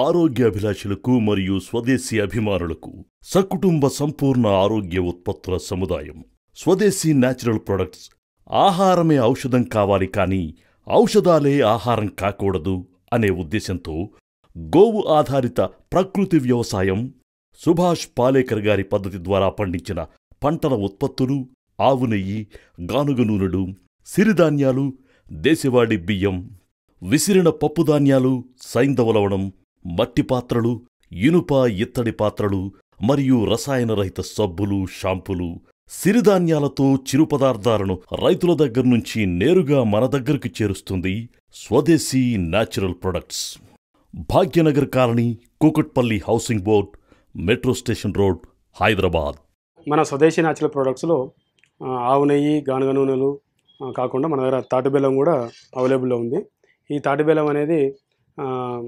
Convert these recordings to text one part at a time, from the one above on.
ఆరోగ్యాభిలాషులకు మరియు స్వదేశీ అభిమానులకు సకుటుంబ సంపూర్ణ ఆరోగ్య ఉత్పత్తుల సముదాయం స్వదేశీ న్యాచురల్ ప్రొడక్ట్స్ ఆహారమే ఔషధం కావాలి కానీ ఔషధాలే ఆహారం కాకూడదు అనే ఉద్దేశంతో గోవు ఆధారిత ప్రకృతి వ్యవసాయం సుభాష్ పాలేకర్ గారి పద్ధతి ద్వారా పండించిన పంటల ఉత్పత్తులు ఆవు నెయ్యి గానుగ నూనెలు సిరిధాన్యాలు దేశవాడి బియ్యం విసిరిన పప్పుధాన్యాలు సైంధవ లవణం మట్టి పాత్రలు ఇనుప ఇత్తడి పాత్రలు మరియు రసాయనరహిత సబ్బులు షాంపులు సిరిధాన్యాలతో చిరు పదార్థాలను రైతుల దగ్గర నుంచి నేరుగా మన దగ్గరకు చేరుస్తుంది Swadeshi natural products Bhagyanagar colony Kukatpally housing board metro station road Hyderabad మన స్వదేశీ న్యాచురల్ ప్రొడక్ట్స్లో ఆ, ఆవు నెయ్యి గానుగ నూనెలు ఆ, కాకుండా మన దగ్గర తాటి బెల్లం కూడా అవైలబుల్లో ఉంది ఈ తాటి బెల్లం అనేది ఆ,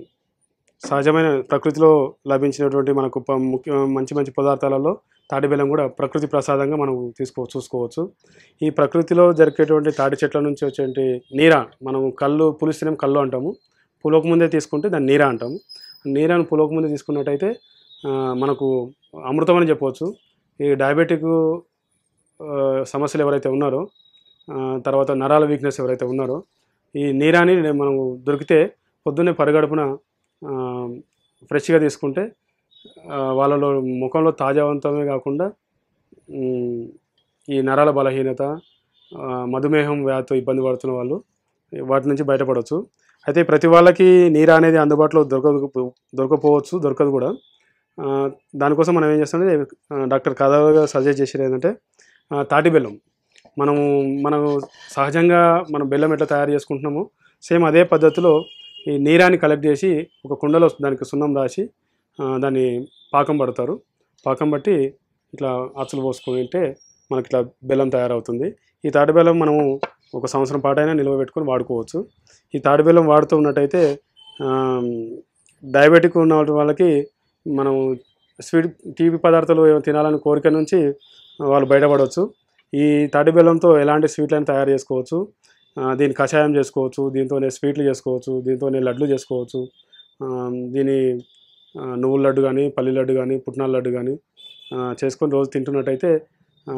సహజమైన ప్రకృతిలో లభించినటువంటి మనకు ప- ముఖ్య మంచి మంచి పదార్థాలలో తాటి బెల్లం కూడా ప్రకృతి ప్రసాదంగా మనం తీసుకో చూసుకోవచ్చు ఈ ప్రకృతిలో జరిగేటువంటి తాటి చెట్ల నుంచి వచ్చేటువంటి నీర మనం కళ్ళు పులిస్తేనేం కళ్ళు అంటాము పులోక ముందే తీసుకుంటే దాన్ని నీర అంటాము నీరాను పులోక ముందే తీసుకున్నట్టయితే ఆ, మనకు అమృతం అని చెప్పవచ్చు ఈ డయాబెటిక్ ఆ, సమస్యలు ఎవరైతే ఉన్నారో ఆ, తర్వాత నరాల వీక్నెస్ ఎవరైతే ఉన్నారో ఈ నీరాని మనం దొరికితే పొద్దున్నే పరిగడుపున ఆ, ఫ్రెష్గా తీసుకుంటే ఆ, వాళ్ళలో ముఖంలో తాజావంతమే కాకుండా ఉమ్, ఈ నరాల బలహీనత ఆ, మధుమేహం వ్యాధితో ఇబ్బంది పడుతున్న వాళ్ళు వాటి నుంచి బయటపడవచ్చు అయితే ప్రతి వాళ్ళకి నీరా అనేది అందుబాటులో దొరకదు దొరకపోవచ్చు దొరకదు కూడా ఆ, దానికోసం మనం ఏం చేస్తామంటే ఆ, డాక్టర్ కథగా సజెస్ట్ చేసేది ఏంటంటే ఆ, తాటి బెల్లం మనము మనం సహజంగా మనం బెల్లం ఎట్లా తయారు చేసుకుంటున్నామో సేమ్ అదే పద్ధతిలో ఈ నీరాన్ని కలెక్ట్ చేసి ఒక కుండలో దానికి సున్నం రాసి ఆ, దాన్ని పాకం పడతారు పాకం బట్టి ఇట్లా అచ్చులు పోసుకొని ఉంటే మనకి ఇట్లా బెల్లం తయారవుతుంది ఈ తాటి బెల్లం మనము ఒక సంవత్సరం పాటైనా నిల్వ పెట్టుకొని వాడుకోవచ్చు ఈ తాటి బెల్లం వాడుతూ ఉన్నట్టయితే ఆ, డయాబెటిక్ ఉన్న వాళ్ళకి మనం స్వీట్ తీపి పదార్థాలు ఏమైనా తినాలని కోరిక నుంచి వాళ్ళు బయటపడవచ్చు ఈ తాటి బెల్లంతో ఎలాంటి స్వీట్లను తయారు చేసుకోవచ్చు ఆ, దీన్ని కషాయం చేసుకోవచ్చు దీంతోనే స్వీట్లు చేసుకోవచ్చు దీంతోనే లడ్లు చేసుకోవచ్చు ఆ, దీని ఆ, నువ్వుల లడ్డు కానీ పల్లి లడ్డు కానీ పుట్నాల లడ్డు కానీ ఆ, చేసుకొని రోజు తింటున్నట్టయితే ఆ,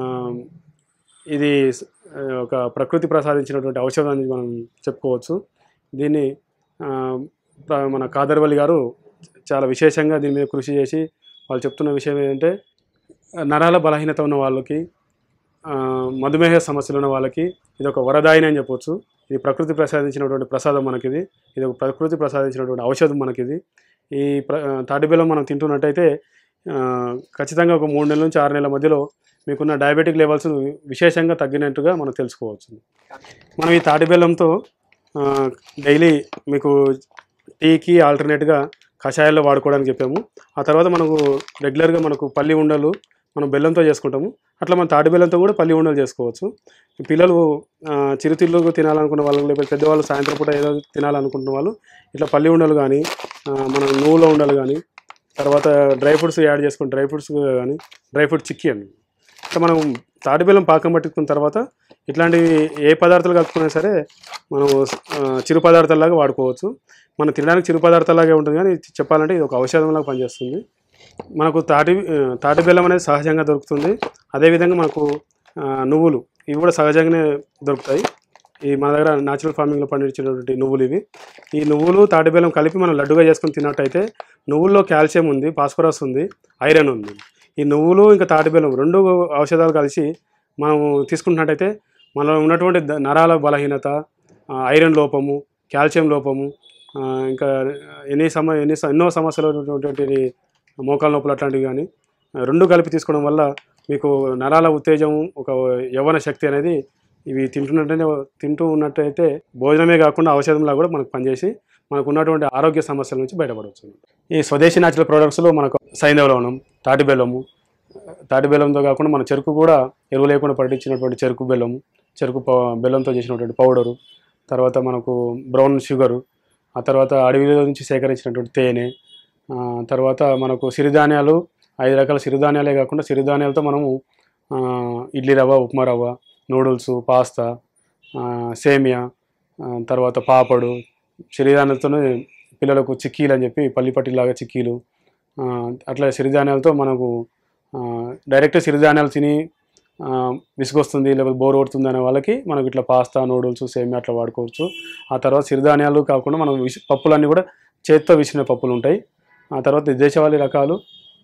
ఇది స- ఆ, ఒక ప్రకృతి ప్రసాదించినటువంటి ఔషధం అని మనం చెప్పుకోవచ్చు దీన్ని ఆ, ప్ర- మన కాదర్వల్లి గారు చాలా విశేషంగా దీని మీద కృషి చేసి వాళ్ళు చెప్తున్న విషయం ఏంటంటే నరాల బలహీనత ఉన్న వాళ్ళకి ఆ, మధుమేహ సమస్యలు ఉన్న వాళ్ళకి ఇది ఒక వరదాయిని అని చెప్పొచ్చు ఇది ప్రకృతి ప్రసాదించినటువంటి ప్రసాదం మనకిది ఇది ఒక ప్రకృతి ప్రసాదించినటువంటి ఔషధం మనకిది ఈ ప్ర ఆ, తాటి బెల్లం మనం తింటున్నట్టయితే ఆ, ఖచ్చితంగా ఒక మూడు నెలల నుంచి ఆరు నెలల మధ్యలో మీకున్న డయాబెటిక్ లెవెల్స్ విశేషంగా తగ్గినట్టుగా మనం తెలుసుకోవచ్చు మనం ఈ తాటి బెల్లంతో డైలీ మీకు టీకి ఆల్టర్నేట్గా కషాయాల్లో వాడుకోవడానికి చెప్పాము ఆ తర్వాత మనకు రెగ్యులర్గా మనకు పల్లి ఉండలు మనం బెల్లంతో చేసుకుంటాము అట్లా మనం తాటి బెల్లంతో కూడా పల్లి ఉండలు చేసుకోవచ్చు ఈ పిల్లలు ఆ, చిరుతిళ్ళు తినాలనుకున్న వాళ్ళు లేకపోతే పెద్దవాళ్ళు సాయంత్రం పూట ఏదో తినాలనుకుంటున్న వాళ్ళు ఇట్లా పల్లి ఉండలు కానీ మన నువ్వుల ఉండలు కానీ తర్వాత డ్రై ఫ్రూట్స్ యాడ్ చేసుకుని డ్రై ఫ్రూట్స్ కానీ డ్రై ఫ్రూట్ చిక్కీ అండి ఇట్లా మనం తాటి బెల్లం పాకం పట్టుకున్న తర్వాత ఇట్లాంటివి ఏ పదార్థాలు కలుపుకున్నా సరే మనం ఆ, చిరు పదార్థాలాగా వాడుకోవచ్చు మనం తినడానికి చిరు పదార్థాలాగే ఉంటుంది కానీ చెప్పాలంటే ఇది ఒక ఔషధంలాగా పనిచేస్తుంది మనకు తాటి ఆ, తాటి బెల్లం అనేది సహజంగా దొరుకుతుంది అదేవిధంగా మనకు ఆ, నువ్వులు ఇవి కూడా సహజంగానే దొరుకుతాయి ఈ మన దగ్గర న్యాచురల్ ఫార్మింగ్లో పండించినటువంటి నువ్వులు ఇవి ఈ నువ్వులు తాటి బెల్లం కలిపి మనం లడ్డుగా చేసుకొని తిన్నట్టయితే నువ్వుల్లో కాల్షియం ఉంది ఫాస్ఫరస్ ఉంది ఐరన్ ఉంది ఈ నువ్వులు ఇంకా తాటి బెల్లం రెండు ఔషధాలు కలిసి మనం తీసుకుంటున్నట్టయితే మనలో ఉన్నటువంటి ద- నరాల బలహీనత ఆ, ఐరన్ లోపము కాల్షియం లోపము ఆ, ఇంకా ఎన్ని సమ ఎన్ని స- ఎన్నో సమస్యలు ఉన్నటువంటి మోకాల నొప్పులు అట్లాంటివి కానీ ఆ, రెండు కలిపి తీసుకోవడం వల్ల మీకు నరాల ఉత్తేజం ఒక యవ్వన శక్తి అనేది ఇవి తింటున్నట్టయితే తింటూ ఉన్నట్టయితే భోజనమే కాకుండా ఔషధంలా కూడా మనకు పనిచేసి మనకు ఉన్నటువంటి ఆరోగ్య సమస్యల నుంచి బయటపడవచ్చు ఈ స్వదేశీ న్యాచురల్ ప్రొడక్ట్స్లో మనకు సైంధవ లవణం తాటి బెల్లము తాటి బెల్లంతో కాకుండా మన చెరుకు కూడా ఎరువు లేకుండా పండించినటువంటి చెరుకు బెల్లము చెరుకు ప- బెల్లంతో చేసినటువంటి పౌడరు తర్వాత మనకు బ్రౌన్ షుగరు ఆ తర్వాత అడవిలో నుంచి సేకరించినటువంటి తేనె ఆ, తర్వాత మనకు సిరిధాన్యాలు ఐదు రకాల సిరిధాన్యాలే కాకుండా సిరిధాన్యాలతో మనము ఆ, ఇడ్లీ రవ్వ ఉప్మా రవ్వ నూడిల్స్ పాస్తా ఆ, సేమియా ఆ, తర్వాత పాపడు సిరిధాన్యాలతోనే పిల్లలకు చిక్కీలు అని చెప్పి పల్లిపట్టిలాగా చిక్కీలు ఆ, అట్లా సిరిధాన్యాలతో మనకు ఆ, డైరెక్ట్ సిరిధాన్యాలు తిని ఆ, విసుగొస్తుంది లేకపోతే బోర్ కొడుతుంది అనే వాళ్ళకి మనకి ఇట్లా పాస్తా నూడిల్స్ సేమియా అట్లా వాడుకోవచ్చు ఆ తర్వాత సిరిధాన్యాలు కాకుండా మనం విసి పప్పులన్నీ కూడా చేత్తో విసిన పప్పులు ఉంటాయి ఆ తర్వాత దేశవాళీ రకాలు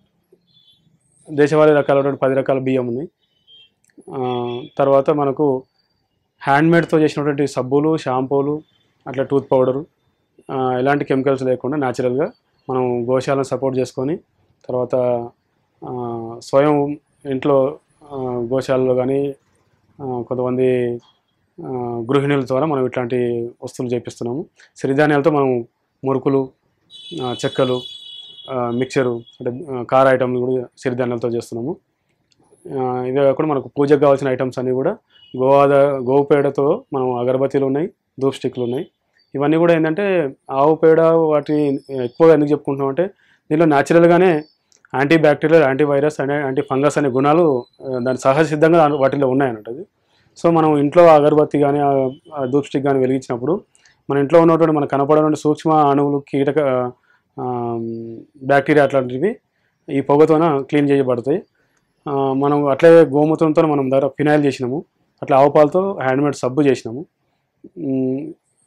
దేశవాళీ రకాల పది రకాల బియ్యం ఉన్నాయి ఆ, తర్వాత మనకు హ్యాండ్మేడ్తో చేసినటువంటి సబ్బులు షాంపూలు అట్లా టూత్ పౌడరు ఆ, ఎలాంటి కెమికల్స్ లేకుండా న్యాచురల్గా మనం గోశాలను సపోర్ట్ చేసుకొని తర్వాత ఆ, స్వయం ఇంట్లో ఆ, గోశాలలో కానీ కొంతమంది ఆ, గృహిణుల ద్వారా మనం ఇట్లాంటి వస్తువులు చేపిస్తున్నాము సిరిధాన్యాలతో మనం మురుకులు ఆ, చెక్కలు ఆ, మిక్చరు అంటే ఆ, కార ఐటమ్లు కూడా సిరిధాన్యాలతో చేస్తున్నాము ఆ, ఇవే కాకుండా మనకు పూజకు కావాల్సిన ఐటమ్స్ అన్నీ కూడా గోవాద గోవు పేడతో మనం అగరబత్తీలు ఉన్నాయి ధూప్ స్టిక్లు ఉన్నాయి ఇవన్నీ కూడా ఏంటంటే ఆవు పేడ వాటి ఎక్కువగా ఎందుకు చెప్పుకుంటున్నాం అంటే దీనిలో న్యాచురల్గానే యాంటీ బ్యాక్టీరియల్ యాంటీ వైరస్ అనే యాంటీ ఫంగస్ అనే గుణాలు ఆ, దాని సహజ సిద్ధంగా దాని- వాటిలో ఉన్నాయన్నట్టు అది సో మనం ఇంట్లో అగరబత్తి కానీ ధూప్ స్టిక్ కానీ వెలిగించినప్పుడు మన ఇంట్లో ఉన్నటువంటి మన కనపడటువంటి సూక్ష్మ అణువులు కీటక ఆ, బ్యాక్టీరియా అట్లాంటివి ఈ పొగతోన క్లీన్ చేయబడతాయి ఆ, మనం అట్లే గోమూత్రంతో మనం దగ్గర ఫినాయిల్ చేసినాము అట్లా ఆవు పాలతో హ్యాండ్మేడ్ సబ్బు చేసినాము ఉమ్,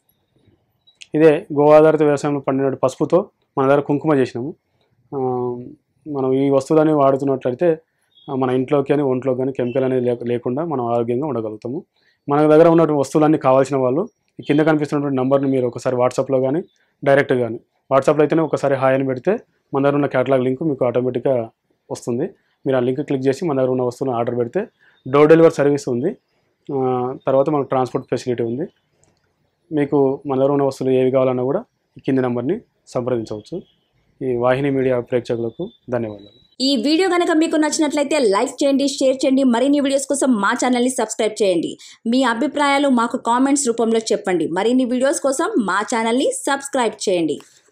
ఇదే గో ఆధారిత వ్యవసాయంలో పండిన పసుపుతో మన దగ్గర కుంకుమ చేసినాము ఆ, మనం ఈ వస్తువులని వాడుతున్నట్లయితే ఆ, మన ఇంట్లోకి కానీ ఒంట్లోకి కానీ కెమికల్ అనేది లేక- లేకుండా మనం ఆరోగ్యంగా ఉండగలుగుతాము మన దగ్గర ఉన్నటువంటి వస్తువులన్నీ కావాల్సిన వాళ్ళు ఈ కింద కనిపిస్తున్నటువంటి నెంబర్ని మీరు ఒకసారి వాట్సాప్లో కానీ డైరెక్ట్ కానీ వాట్సాప్లో అయితేనే ఒకసారి హాయ్ అని పెడితే మన దగ్గర ఉన్న క్యాటలాగ్ లింక్ మీకు ఆటోమేటిక్గా వస్తుంది మీరు ఆ లింక్ క్లిక్ చేసి మన దగ్గర ఉన్న వస్తువులను ఆర్డర్ పెడితే డోర్ డెలివరీ సర్వీస్ ఉంది ఆ, తర్వాత మనకు ట్రాన్స్పోర్ట్ ఫెసిలిటీ ఉంది మీకు మన దగ్గర ఉన్న వస్తువులు ఏవి కావాలన్నా కూడా ఈ కింది నెంబర్ని సంప్రదించవచ్చు ఈ వాహిని మీడియా ప్రేక్షకులకు ధన్యవాదాలు ఈ వీడియో కనుక మీకు నచ్చినట్లయితే లైక్ చేయండి షేర్ చేయండి మరిన్ని వీడియోస్ కోసం మా ఛానల్ని సబ్స్క్రైబ్ చేయండి మీ అభిప్రాయాలు మాకు కామెంట్స్ రూపంలో చెప్పండి మరిన్ని వీడియోస్ కోసం మా ఛానల్ని సబ్స్క్రైబ్ చేయండి